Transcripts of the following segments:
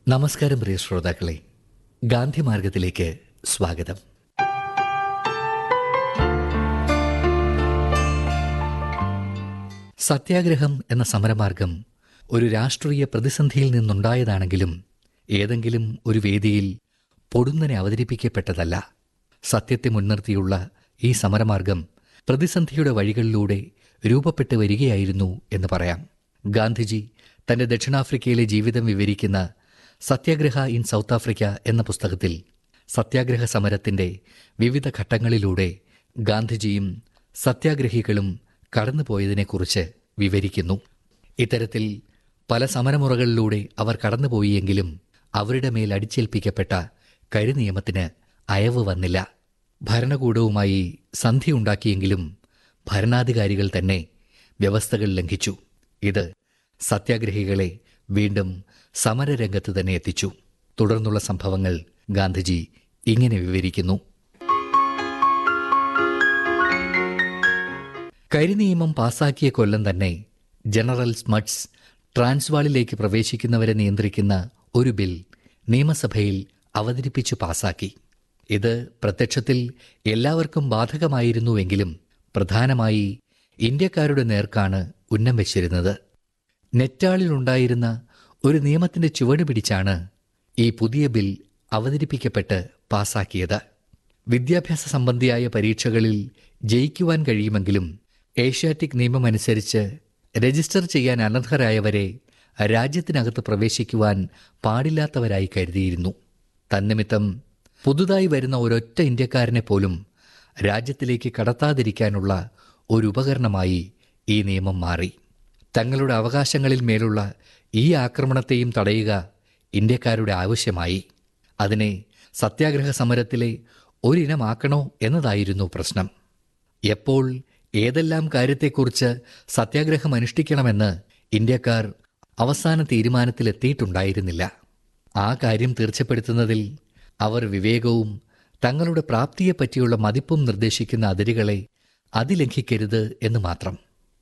നമസ്കാരം പ്രിയ ശ്രോതാക്കളെ ഗാന്ധി മാർഗത്തിലേക്ക് സ്വാഗതം സത്യാഗ്രഹം എന്ന സമരമാർഗം ഒരു രാഷ്ട്രീയ പ്രതിസന്ധിയിൽ നിന്നുണ്ടായതാണെങ്കിലും ഏതെങ്കിലും ഒരു വേദിയിൽ പൊടുന്നനെ അവതരിപ്പിക്കപ്പെട്ടതല്ല സത്യത്തെ മുൻനിർത്തിയുള്ള ഈ സമരമാർഗം പ്രതിസന്ധിയുടെ വഴികളിലൂടെ രൂപപ്പെട്ടു വരികയായിരുന്നു എന്ന് പറയാം ഗാന്ധിജി തന്റെ ദക്ഷിണാഫ്രിക്കയിലെ ജീവിതം വിവരിക്കുന്ന സത്യാഗ്രഹ ഇൻ സൗത്ത് ആഫ്രിക്ക എന്ന പുസ്തകത്തിൽ സത്യാഗ്രഹ സമരത്തിന്റെ വിവിധ ഘട്ടങ്ങളിലൂടെ ഗാന്ധിജിയും സത്യാഗ്രഹികളും കടന്നുപോയതിനെക്കുറിച്ച് വിവരിക്കുന്നു ഇത്തരത്തിൽ പല സമരമുറകളിലൂടെ അവർ കടന്നുപോയിയെങ്കിലും അവരുടെ മേൽ അടിച്ചേൽപ്പിക്കപ്പെട്ട കരിനിയമത്തിന് അയവ് വന്നില്ല ഭരണകൂടവുമായി സന്ധിയുണ്ടാക്കിയെങ്കിലും ഭരണാധികാരികൾ തന്നെ വ്യവസ്ഥകൾ ലംഘിച്ചു ഇത് സത്യാഗ്രഹികളെ വീണ്ടും സമരരംഗത്ത് തന്നെ എത്തിച്ചു തുടർന്നുള്ള സംഭവങ്ങൾ ഗാന്ധിജി ഇങ്ങനെ വിവരിക്കുന്നു കരിനിയമം പാസാക്കിയ കൊല്ലം തന്നെ ജനറൽ സ്മട്സ് ട്രാൻസ്വാളിലേക്ക് പ്രവേശിക്കുന്നവരെ നിയന്ത്രിക്കുന്ന ഒരു ബിൽ നിയമസഭയിൽ അവതരിപ്പിച്ചു പാസാക്കി ഇത് പ്രത്യക്ഷത്തിൽ എല്ലാവർക്കും ബാധകമായിരുന്നുവെങ്കിലും പ്രധാനമായി ഇന്ത്യക്കാരുടെ നേർക്കാണ് ഉന്നം വെച്ചിരുന്നത് നെറ്റാളിലുണ്ടായിരുന്ന ഒരു നിയമത്തിന്റെ ചുവട് പിടിച്ചാണ് ഈ പുതിയ ബിൽ അവതരിപ്പിക്കപ്പെട്ട് പാസാക്കിയത് വിദ്യാഭ്യാസ സംബന്ധിയായ പരീക്ഷകളിൽ ജയിക്കുവാൻ കഴിയുമെങ്കിലും ഏഷ്യാറ്റിക് നിയമമനുസരിച്ച് രജിസ്റ്റർ ചെയ്യാൻ അനർഹരായവരെ രാജ്യത്തിനകത്ത് പ്രവേശിക്കുവാൻ പാടില്ലാത്തവരായി കരുതിയിരുന്നു തന്നിമിത്തം പുതുതായി വരുന്ന ഒരൊറ്റ ഇന്ത്യക്കാരനെ പോലും രാജ്യത്തിലേക്ക് കടത്താതിരിക്കാനുള്ള ഒരു ഉപകരണമായി ഈ നിയമം മാറി തങ്ങളുടെ അവകാശങ്ങളിൽ മേലുള്ള ഈ ആക്രമണത്തെയും തടയുക ഇന്ത്യക്കാരുടെ ആവശ്യമായി അതിനെ സത്യാഗ്രഹ സമരത്തിലെ ഒരിനമാക്കണോ എന്നതായിരുന്നു പ്രശ്നം എപ്പോൾ ഏതെല്ലാം കാര്യത്തെക്കുറിച്ച് സത്യാഗ്രഹം അനുഷ്ഠിക്കണമെന്ന് ഇന്ത്യക്കാർ അവസാന തീരുമാനത്തിലെത്തിയിട്ടുണ്ടായിരുന്നില്ല ആ കാര്യം തീർച്ചപ്പെടുത്തുന്നതിൽ അവർ വിവേകവും തങ്ങളുടെ പ്രാപ്തിയെപ്പറ്റിയുള്ള മതിപ്പും നിർദ്ദേശിക്കുന്ന അതിരുകളെ അതിലംഘിക്കരുത് എന്ന് മാത്രം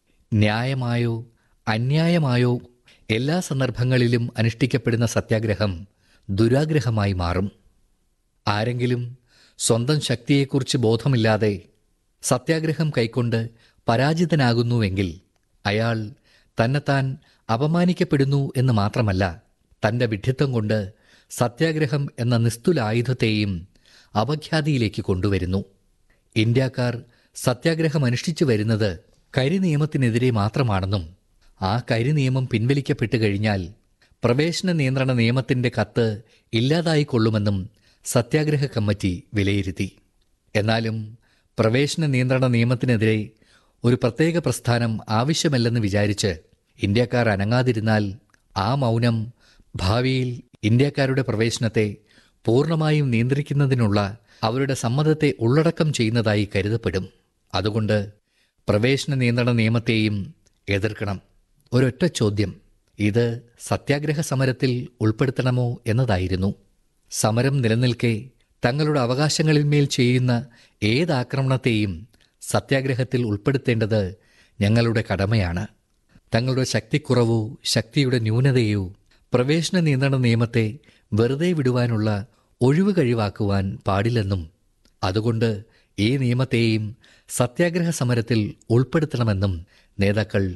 ന്യായമായോ അന്യായമായോ എല്ലാ സന്ദർഭങ്ങളിലും അനുഷ്ഠിക്കപ്പെടുന്ന സത്യാഗ്രഹം ദുരാഗ്രഹമായി മാറും ആരെങ്കിലും സ്വന്തം ശക്തിയെക്കുറിച്ച് ബോധമില്ലാതെ സത്യാഗ്രഹം കൈക്കൊണ്ട് പരാജിതനാകുന്നുവെങ്കിൽ അയാൾ തന്നെത്താൻ അപമാനിക്കപ്പെടുന്നു എന്ന് മാത്രമല്ല തന്റെ വിഡ്ഢിത്തം കൊണ്ട് സത്യാഗ്രഹം എന്ന നിസ്തുല ആയുധത്തെയും അപഖ്യാതിയിലേക്ക് കൊണ്ടുവരുന്നു ഇന്ത്യക്കാർ സത്യാഗ്രഹം അനുഷ്ഠിച്ചു വരുന്നത് കരിനിയമത്തിനെതിരെ മാത്രമാണെന്നും ആ കരിനിയമം പിൻവലിക്കപ്പെട്ടു കഴിഞ്ഞാൽ പ്രവേശന നിയന്ത്രണ നിയമത്തിന്റെ കത്ത് ഇല്ലാതായിക്കൊള്ളുമെന്നും സത്യാഗ്രഹ കമ്മിറ്റി വിലയിരുത്തി എന്നാലും പ്രവേശന നിയന്ത്രണ നിയമത്തിനെതിരെ ഒരു പ്രത്യേക പ്രസ്ഥാനം ആവശ്യമല്ലെന്ന് വിചാരിച്ച് ഇന്ത്യക്കാർ അനങ്ങാതിരുന്നാൽ ആ മൗനം ഭാവിയിൽ ഇന്ത്യക്കാരുടെ പ്രവേശനത്തെ പൂർണ്ണമായും നിയന്ത്രിക്കുന്നതിനുള്ള അവരുടെ സമ്മതത്തെ ഉള്ളടക്കം ചെയ്യുന്നതായി കരുതപ്പെടും അതുകൊണ്ട് പ്രവേശന നിയന്ത്രണ നിയമത്തെയും എതിർക്കണം ഒരൊറ്റ ചോദ്യം ഇത് സത്യാഗ്രഹ സമരത്തിൽ ഉൾപ്പെടുത്തണമോ എന്നതായിരുന്നു സമരം നിലനിൽക്കെ തങ്ങളുടെ അവകാശങ്ങളിന്മേൽ ചെയ്യുന്ന ഏതാക്രമണത്തെയും സത്യാഗ്രഹത്തിൽ ഉൾപ്പെടുത്തേണ്ടത് ഞങ്ങളുടെ കടമയാണ് തങ്ങളുടെ ശക്തിക്കുറവോ ശക്തിയുടെ ന്യൂനതയോ പ്രവേശന നിയന്ത്രണ നിയമത്തെ വെറുതെ വിടുവാനുള്ള ഒഴിവ് കഴിവാക്കുവാൻ പാടില്ലെന്നും അതുകൊണ്ട് ഈ നിയമത്തെയും സത്യാഗ്രഹ സമരത്തിൽ ഉൾപ്പെടുത്തണമെന്നും നേതാക്കൾ